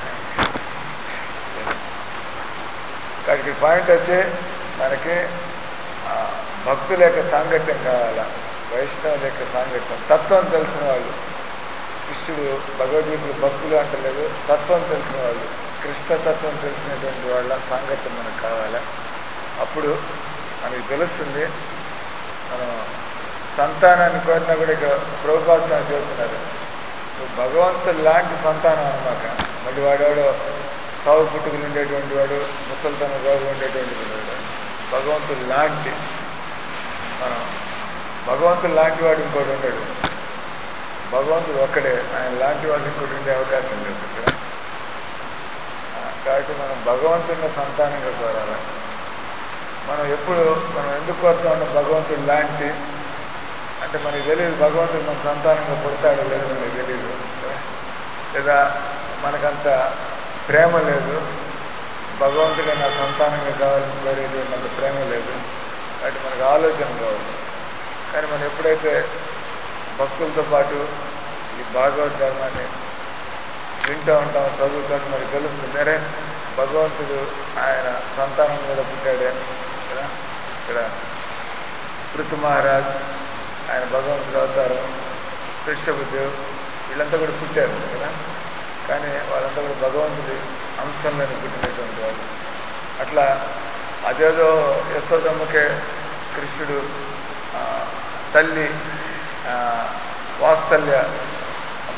కాబట్టి పాయింట్ వచ్చి మనకి ఆ, భక్తుల యొక్క సాంగత్యం కావాలా వైష్ణవుల యొక్క సాంగత్యం తత్వం తెలిసిన వాళ్ళు కృష్ణుడు భగవద్గీతలు భక్తులు అంటలేదు తత్వం తెలిసిన వాళ్ళు కృష్ణ తత్వం తెలిసినటువంటి వాళ్ళ సాంగత్యం మనకు కావాలా అప్పుడు మనకి తెలుస్తుంది మనం సంతానాన్ని కోరినా కూడా ఇక ప్రభుపాసన చేస్తున్నారు నువ్వు భగవంతుడు లాంటి సంతానం అనమాట మళ్ళీ వాడేవాడు సాగు పుట్టుకులు ఉండేటువంటి వాడు ముసలితనం రోగం ఉండేటువంటి వాడు భగవంతుడు లాంటి మనం భగవంతుడు లాంటి వాడు ఇంకోటి ఉండడు భగవంతుడు ఒక్కడే ఆయన లాంటి వాడు ఇంకోటి ఉండే అవకాశం లేదు ఇక్కడ ఆ, కాబట్టి మనం భగవంతుడిని సంతానంగా కోరాలి మనం ఎప్పుడు మనం ఎందుకు కోరుతా ఉన్నాం భగవంతుడు లాంటి అంటే మనకి తెలియదు భగవంతుడు మన సంతానంగా పుడతాడో లేదో మనకి తెలియదు లేదా మనకంత ప్రేమ లేదు భగవంతుడే నా సంతానంగా కావాలని కోరేటువంటి అంత ప్రేమ లేదు కాబట్టి మనకు ఆలోచన కావాలి కానీ మనం ఎప్పుడైతే భక్తులతో పాటు ఈ భాగవత ధర్మాన్ని వింటూ ఉంటాం చదువుతాం మనకు తెలుస్తుంది అరే భగవంతుడు ఆయన సంతానం కూడా పుట్టాడే కదా ఇక్కడ పృథు మహారాజ్ ఆయన భగవంతుడు అవతారం కృష్ణబుద్ధేవ్ వీళ్ళంతా కూడా పుట్టారు కదా కానీ వాళ్ళంతా కూడా భగవంతుడి అంశంలోనే పుట్టినటువంటి వాళ్ళు అట్లా అదేదో యశోదమ్మకే కృష్ణుడు ఆ, తల్లి ఆ, వాత్సల్య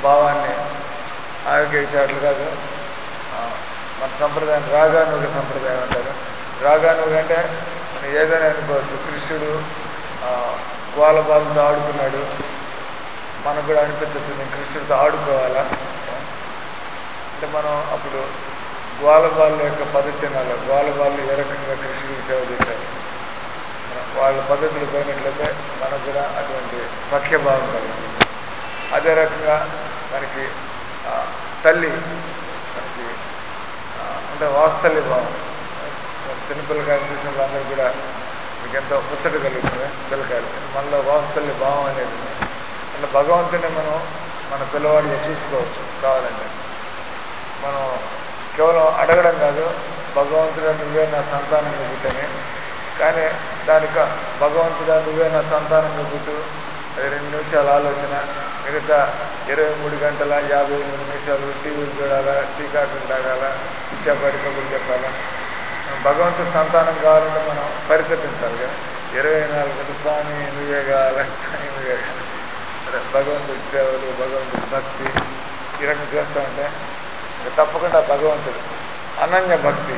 భావాన్ని ఆవిర్గేసేట్లు కాదు ఆ, మన సంప్రదాయం రాగానుగ సంప్రదాయం అంటారు రాగానుగ అంటే మనం ఏదైనా అనుకోవచ్చు కృష్ణుడు ఆ, గ్వాల బాలతో ఆడుకున్నాడు మనకు కూడా అనిపించచ్చు నేను కృష్ణుడితో ఆడుకోవాలా అంటే మనం అప్పుడు గ్వాలబాళ్ళ యొక్క పదచిహ్నాలు గ్వాలబాళ్ళు ఏ రకంగా కృష్ణుడికి సేవ చేశారు మనం వాళ్ళ పద్ధతులు పోయినట్లయితే మనకు కూడా అటువంటి సఖ్యభావం కలుగుతుంది అదే రకంగా మనకి ఆ, తల్లి మనకి ఆ, అంటే వాత్సల్య భావం చిన్నపిల్లకాయలు చూసిన అందరూ కూడా మీకు ఎంతో ముచ్చట కలుగుతుంది పిల్లకాయలు మనలో వాత్సల్య భావం అనేది ఉంది అంటే భగవంతుని మనం మన పిల్లవాడిగా చూసుకోవచ్చు కావాలంటే మనం కేవలం అడగడం కాదు భగవంతుడా నువ్వే నా సంతానంగా పుట్టని కానీ దానికి భగవంతుడా నువ్వే నా సంతానంగా పుట్టు అది రెండు నిమిషాల ఆలోచన మిగతా ఇరవై మూడు గంటల యాభై మూడు నిమిషాలు టీవీలు చూడాలా టీకాకులు తాగాల ఇచ్చాపాటి కబుర్లు చెప్పాలా భగవంతుడి సంతానం కావాలంటే మనం పరితపించాలి కదా ఇరవై నాలుగు గంటలు స్వామి నువ్వే కావాలా స్వామి నువ్వే కావాలి అదే భగవంతుడి సేవలు భగవంతుడి భక్తి ఈ రకంగా చేస్తూ ఉంటే ఇక తప్పకుండా భగవంతుడు అనన్య భక్తి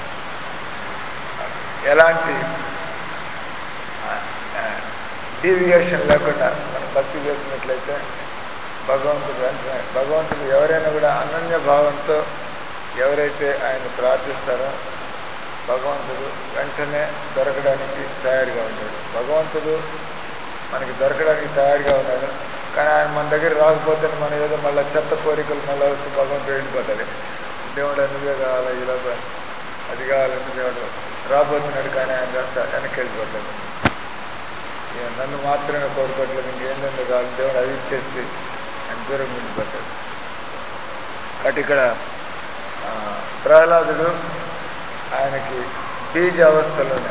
ఎలాంటి డీవియేషన్ లేకుండా మనం భక్తి చేసినట్లయితే భగవంతుడు వెంటనే భగవంతుడు ఎవరైనా కూడా అనన్య భావంతో ఎవరైతే ఆయన ప్రార్థిస్తారో భగవంతుడు వెంటనే దొరకడానికి తయారుగా ఉంటాడు భగవంతుడు మనకి దొరకడానికి తయారుగా ఉన్నాడు కానీ ఆయన మన దగ్గర రాకపోతే మనం ఏదో మళ్ళీ చెత్త కోరికలు మళ్ళీ వచ్చి భగవంతుడు వెళ్ళిపోతాడు దేవుడు నువ్వే కావాలా ఈ లోపల అది కావాలని దేవుడు రాబోతున్నాడు కానీ ఆయన కాస్త వెనక్కి వెళ్ళిపోతాడు ఇక నన్ను మాత్రమే కోరుకోవట్లేదు ఇంకేంటంటే కావాలి దేవుడు అది ఇచ్చేసి ఆయన దూరం వెళ్ళిపోతాడు కాబట్టి ఇక్కడ ఆ, ప్రహ్లాదుడు ఆయనకి బీజ అవస్థలోనే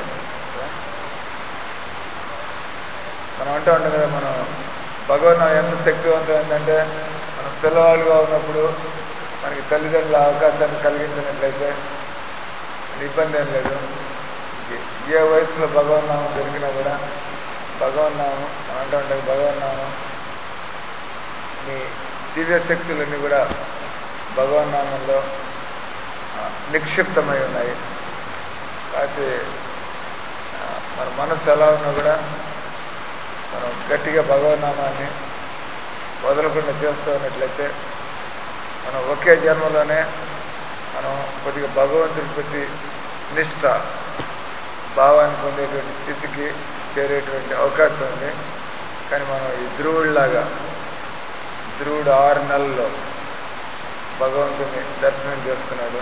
మనం అంటూ ఉంటాం కదా మనం భగవన్ ఎంత శక్తివంతమైందంటే మనం పిల్లవాళ్ళుగా ఉన్నప్పుడు మనకి తల్లిదండ్రుల అవకాశాన్ని కలిగించినట్లయితే ఇబ్బంది ఏం లేదు ఏ వయసులో భగవన్నామం దొరికినా కూడా భగవన్నామం మనం అంటూ ఉంటాం భగవన్నామం మీ దివ్య శక్తులన్నీ కూడా భగవన్నామంలో ఆ, నిక్షిప్తమై ఉన్నాయి కాబట్టి ఆ, మన మనసు ఎలా ఉన్నా కూడా మనం గట్టిగా భగవన్నామాన్ని వదలకుండా చేస్తూ ఉన్నట్లయితే మనం ఒకే జన్మలోనే మనం కొద్దిగా భగవంతుడి ప్రతి నిష్ట భావాన్ని పొందేటువంటి స్థితికి చేరేటువంటి అవకాశం ఉంది కానీ మనం ఈ ధ్రువుడిలాగా ధ్రువుడు ఆరు నెలల్లో భగవంతుని దర్శనం చేసుకున్నాడు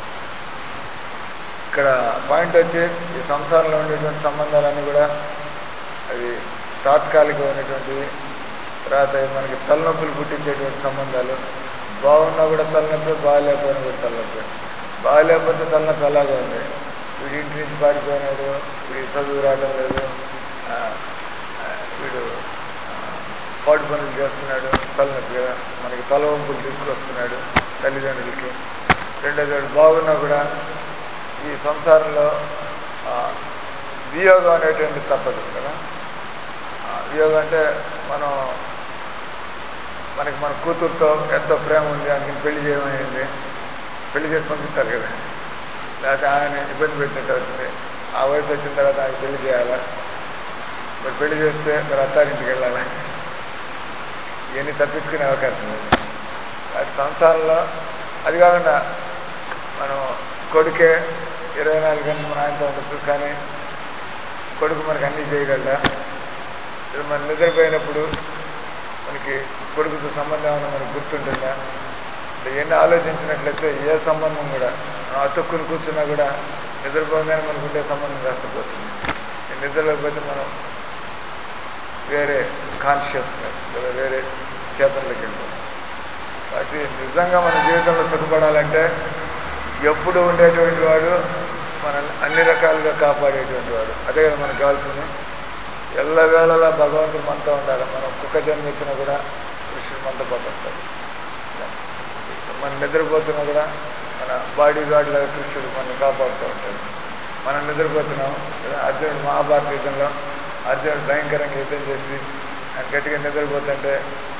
ఇక్కడ పాయింట్ వచ్చి ఈ సంసారంలో ఉండేటువంటి సంబంధాలన్నీ కూడా అవి తాత్కాలికమైనటువంటివి తర్వాత అవి మనకి తలనొప్పులు పుట్టించేటువంటి సంబంధాలు బాగున్నా కూడా తలనొప్పి బాగాలేకపోయినా కూడా తలనొప్పి బాగాలేకపోతే తలనొప్పి అలాగే ఉంది వీడి ఇంటి నుంచి పారిపోయినాడు వీడి చదువు రావడం లేదు ఆ, ఆ, వీడు ఆ, పాటు పనులు చేస్తున్నాడు తలనొప్పి కదా మనకి తలవంపులు తీసుకొస్తున్నాడు తల్లిదండ్రులకి రెండోది వాడు బాగున్నా కూడా ఈ సంసారంలో ఆ, వియోగం అనేటువంటి తప్పదు కదా ఆ, వియోగం అంటే మనం మనకి మన కూతురుతో ఎంతో ప్రేమ ఉంది అందుకని పెళ్లి చేయమైంది పెళ్లి చేసి పంపిస్తారు కదా లేకపోతే ఆయన ఇబ్బంది పెట్టినట్టు అవుతుంది ఆ వయసు వచ్చిన తర్వాత ఆయన పెళ్లి చేయాలా మరి పెళ్లి చేస్తే మరి అత్తారింటికి వెళ్ళాలా ఇవన్నీ తప్పించుకునే అవకాశం లేదు అది సంసారంలో అది కాకుండా మనం కొడుకే ఇరవై నాలుగు గంటలు మన ఆయనతో ఉండొచ్చు కానీ కొడుకు మనకు అన్నీ చేయగలడా ఇప్పుడు మనం నిద్రపోయినప్పుడు మనకి కొడుకుతో సంబంధం ఏమైనా మనకు గుర్తుంటుందా అంటే ఎన్ని ఆలోచించినట్లయితే ఏ సంబంధం కూడా మనం అతుక్కుని కూర్చున్నా కూడా నిద్రపోగానే మనకు ఉండే సంబంధం కాకపోతుంది ఈ నిద్రలోకపోతే మనం వేరే కాన్షియస్నెస్ లేదా వేరే చేతనలోకి వెళ్ళిపోతాం కాబట్టి నిజంగా మన జీవితంలో సుఖపడాలంటే ఎప్పుడు ఉండేటువంటి వాడు మనల్ని అన్ని రకాలుగా కాపాడేటువంటి వాడు అదే కదా మనకు కావాల్సింది ఎల్లవేళలా భగవంతుడు మనతో ఉండాలి మనం కుక్క జన్మ ఎత్తినా కూడా కృష్ణుడు మనతో పాటు వస్తాడు మనం నిద్రపోతున్నా కూడా మన బాడీ గార్డ్ లాగా కృష్ణుడు మనల్ని కాపాడుతూ ఉంటాడు మనం నిద్రపోతున్నాం కదా అర్జునుడు మహాభారత యుద్ధంలో అర్జునుడు భయంకరంగా యుద్ధం చేసి ఆయన గట్టిగా నిద్రపోతుంటే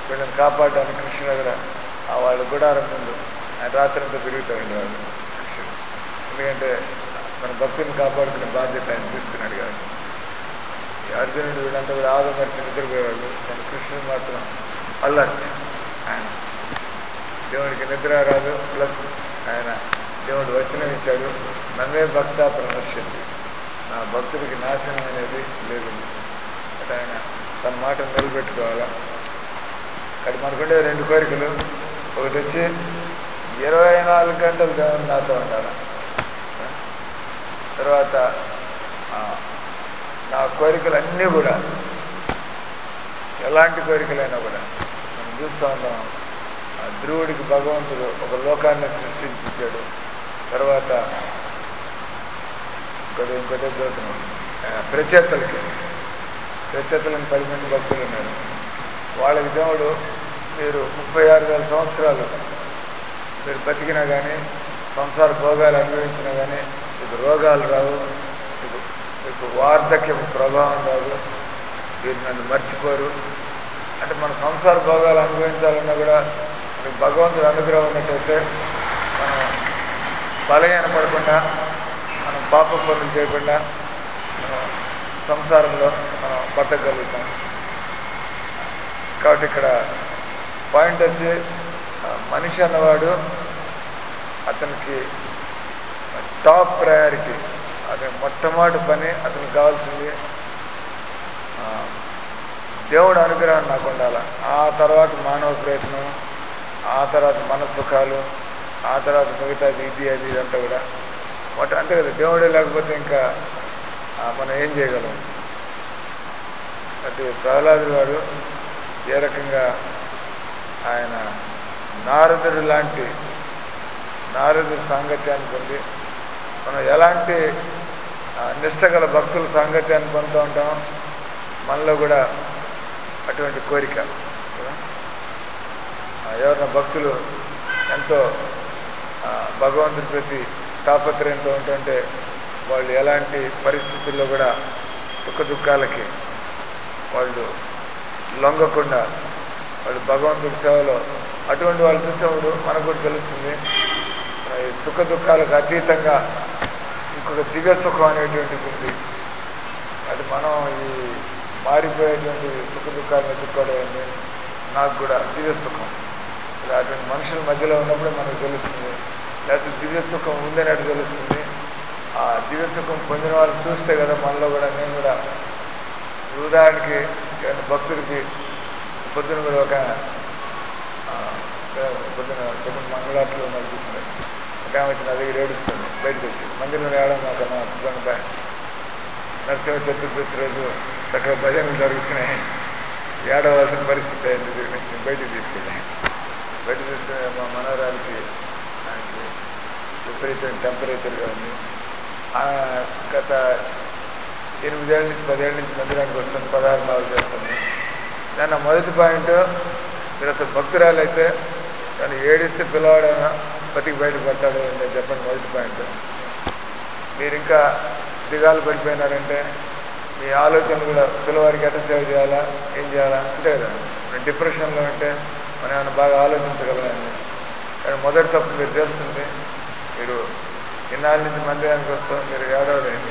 వీళ్ళని కాపాడడానికి కృష్ణుడు కూడా ఆ వాళ్ళ గుడారం ముందు ఆయన రాత్రంతా తిరుగుతాడు వాళ్ళు కృష్ణుడు ఎందుకంటే మన భక్తులను కాపాడుకునే బాధ్యత ఆయన తీసుకున్నాడు కాబట్టి ఈ అర్జునుడు వీళ్ళంతా కూడా ఆదమర్చి నిద్రపోయేవాళ్ళు కానీ కృష్ణుడు మాత్రం అల్లర్ట్ ఆయన దేవుడికి నిద్ర రాదు ప్లస్ ఆయన దేవుడు వచనం ఇచ్చాడు నన్నే భక్త ప్రనశ్యంతి నా భక్తుడికి నాశనం అనేది లేదు అంటే ఆయన తన మాట నిలబెట్టుకోవాలా అక్కడ మనకుండే రెండు కోరికలు ఒకటి వచ్చి ఇరవై నాలుగు గంటలు దేవుడు నాతో ఉండాలి తర్వాత ఆ, నా కోరికలన్నీ కూడా ఎలాంటి కోరికలైనా కూడా మనం చూస్తూ ఉంటాం ఆ ధ్రువుడికి భగవంతుడు ఒక లోకాన్ని సృష్టించాడు తర్వాత ఇంకోటి ఇంకోటి చదువుతున్నాం ఆ, ప్రచేతలకి ప్రచేతలను పది మంది భక్తులు ఉన్నారు వాళ్ళకి దేవుడు మీరు ముప్పై ఆరు వేల సంవత్సరాలు మీరు బతికినా కానీ సంసార భోగాలు అనుభవించినా కానీ మీకు రోగాలు రావు మీకు మీకు వార్ధక్యం ప్రభావం రాదు మీరు నన్ను మర్చిపోరు అంటే మన సంసార భోగాలు అనుభవించాలన్నా కూడా మనకు భగవంతుడు అనుగ్రహం ఉన్నట్టయితే మనం బలహీన పడకుండా మనం పాప పనులు చేయకుండా మనం సంసారంలో మనం బతకగలుగుతాం కాబట్టి ఇక్కడ పాయింట్ వచ్చి ఆ, మనిషి అన్నవాడు అతనికి టాప్ ప్రయారిటీ అతని మొట్టమొదటి పని అతనికి కావాల్సింది ఆ, దేవుడు అనుగ్రహం నాకు ఉండాలి ఆ తర్వాత మానవ ప్రయత్నం ఆ తర్వాత మన సుఖాలు ఆ తర్వాత మిగతాది ఇది అది ఇదంతా కూడా మొట్ట అంతే కదా దేవుడే లేకపోతే ఇంకా ఆ, మనం ఏం చేయగలం అది ప్రహ్లాదుడు వాడు ఏ రకంగా ఆయన నారదుడు లాంటి నారదుడి సాంగత్యాన్ని పొంది మనం ఎలాంటి ఆ, నిష్టగల భక్తుల సాంగత్యాన్ని పొందుతూ ఉంటాం మనలో కూడా అటువంటి కోరిక కదా? ఆ, ఎవరైనా భక్తులు ఎంతో ఆ, భగవంతుడి ప్రతి తాపత్రయంతో ఉంటుంటే వాళ్ళు ఎలాంటి పరిస్థితుల్లో కూడా సుఖ దుఃఖాలకి వాళ్ళు లొంగకుండా వాళ్ళు భగవంతుడి సేవలో అటువంటి వాళ్ళు చూసినప్పుడు మనకు కూడా తెలుస్తుంది ఈ సుఖ దుఃఖాలకు అతీతంగా ఇంకొక దివ్య సుఖం అనేటువంటిది ఉంది అది మనం ఈ మారిపోయేటువంటి సుఖ దుఃఖాలను ఎదుర్కోవడం ఏంటి నాకు కూడా దివ్య సుఖం ఇలా అటువంటి మనుషుల మధ్యలో ఉన్నప్పుడే మనకు తెలుస్తుంది లేకపోతే దివ్య సుఖం ఉందనేది తెలుస్తుంది ఆ దివ్య సుఖం పొందిన వాళ్ళు చూస్తే కదా మనలో కూడా నేను కూడా ఈ ఉదాహరణకి ఏదైనా భక్తుడికి పొద్దున కూడా ఒక ఆ, పొద్దున పొద్దున మంగళాట్లో నడిపిస్తుంది ఒక ఆమె వచ్చి నా దగ్గర ఏడుస్తుంది బయటకు వచ్చి మందిరంలో ఏడడం మాకన్నా శుభ్రంగా బా- నరసింహ చతుర్దశి రోజు చక్కగా భజనలు జరుగుతున్నాయి ఏడవలసిన పరిస్థితి అయింది దీని నుంచి నేను బయటికి తీసుకెళ్ళాను బయట చూస్తే మా మనవరాలకి ఆయనకి విపరీతమైన టెంపరేచర్గా ఉంది ఆ గత ఎనిమిదేళ్ళ నుంచి పదేళ్ళ నుంచి మందిరానికి వస్తుంది పదహారు మాలు చేస్తుంది దాని నా మొదటి పాయింట్ మీరు అసలు భక్తురాలు అయితే తను ఏడిస్తే పిల్లవాడు బతికి బయట పడతాడు అని నేను చెప్పండి మొదటి పాయింట్ మీరు ఇంకా దిగాలు పడిపోయినారంటే మీ ఆలోచనలు కూడా పిల్లవాడికి ఎట్లా సేవ చేయాలా ఏం చేయాలా అంతే కదా మనం డిప్రెషన్లో ఉంటే మనం ఏమైనా బాగా ఆలోచించగలమని కానీ మొదటి తప్పు మీరు చేస్తుంది మీరు ఇన్నాళ్ళ నుంచి మందిరానికి వస్తాం మీరు ఏడవలేదు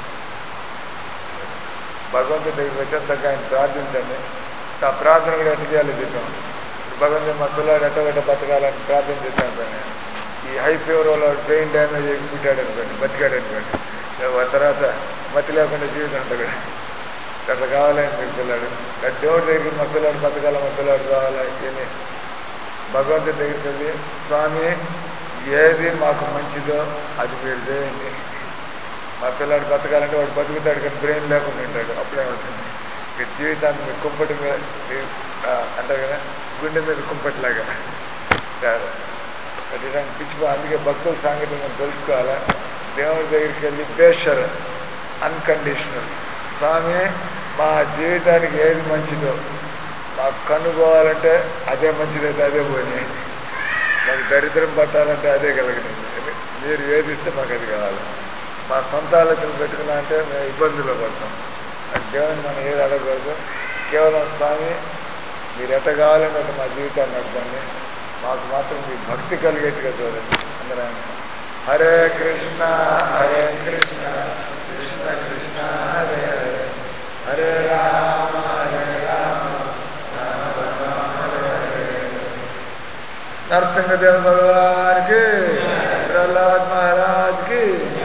భగవంతుడి దగ్గరికి వచ్చేంతగా ఆయన ప్రార్థించండి ఆ ప్రార్థన కూడా ఎట్లా చేయాలి చెప్పాం ఇప్పుడు భగవంతుడు మా పిల్లాడు ఎట్ట గట్ట బతకాలని ప్రార్థన చేశాను అనుకోండి ఈ హై ఫీవర్ వల్ల బ్రెయిన్ డ్యామేజ్ అయ్యి పుట్టాడు అనుకోండి బతికాడు అనుకోండి ఆ తర్వాత మతి లేకుండా జీవితం ఉంటుంది అట్లా కావాలని మీకు పిల్లాడు ఆ దేవుడి దగ్గరికి మా పిల్లాడు బతకాల మా పిల్లాడు కావాలా ఇవన్నీ భగవంతుడి దగ్గరికి వెళ్ళి స్వామి ఏది మాకు మంచిదో అది మీరు చేయండి మా పిల్లాడు బతకాలంటే వాడు బతుకుతాడు కానీ బ్రెయిన్ లేకుండా ఉంటాడు అప్పుడే అవుతుంది ఇక జీవితాన్ని మీ కుంపటి మీద మీ ఆ, అంటారు కదా గుండె మీద కుంపటిలాగా కాదు అది ఇలాంటి పిచ్చి బా- అందుకే భక్తుల సాంగత్యం మనం తెలుసుకోవాలా దేవుడి దగ్గరికి వెళ్ళి బేషర్ అన్కండిషనల్ స్వామి మా జీవితానికి ఏది మంచిదో మాకు కనుగోవాలంటే అదే మంచిదైతే అదే పోనీ మాకు దరిద్రం పట్టాలంటే అదే కలగలేదు మీరు ఏది ఇస్తే మాకు అది కావాలి మా సొంత ఆలోచనలు పెట్టుకున్నా అంటే మేము ఇబ్బందుల్లో పడతాం అది దేవుని మనం ఏది అడగకూడదు కేవలం స్వామి మీరు ఎట్ట కావాలంటే అట్ట మా జీవితాన్ని నడపండి మాకు మాత్రం మీ భక్తి కలిగేట్టుగా చూడండి అందరం హరే కృష్ణ హరే కృష్ణ కృష్ణ కృష్ణ హరే హరే హరే రామ హరే రామ రామ రామ హరే హరే నరసింహదేవ్ భగవాన్ కి ప్రహ్లాద్ మహారాజ్ కి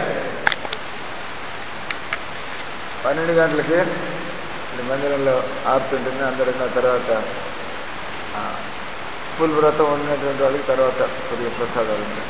పన్నెండు గంటలకి ఇక్కడ మందిరంలో ఆపుతుంటుంది అందరం ఆ తర్వాత ఆ, ఫుల్ వ్రతం ఉన్నటువంటి వాళ్ళకి తర్వాత కొద్దిగా ప్రసాదాలు ఉంటాయి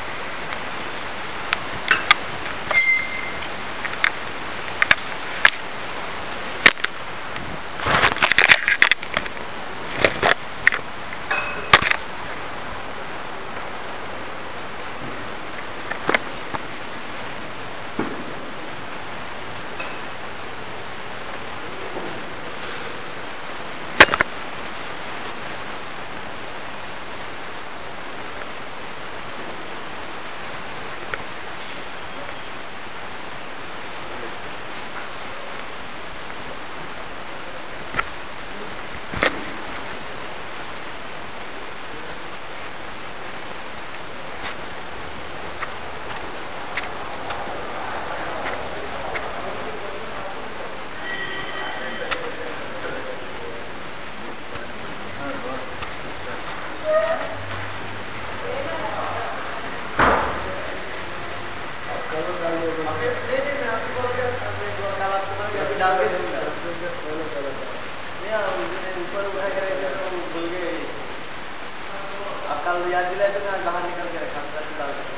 कल याद दिलाए तो मैं बाहर निकल के रखा था डाल के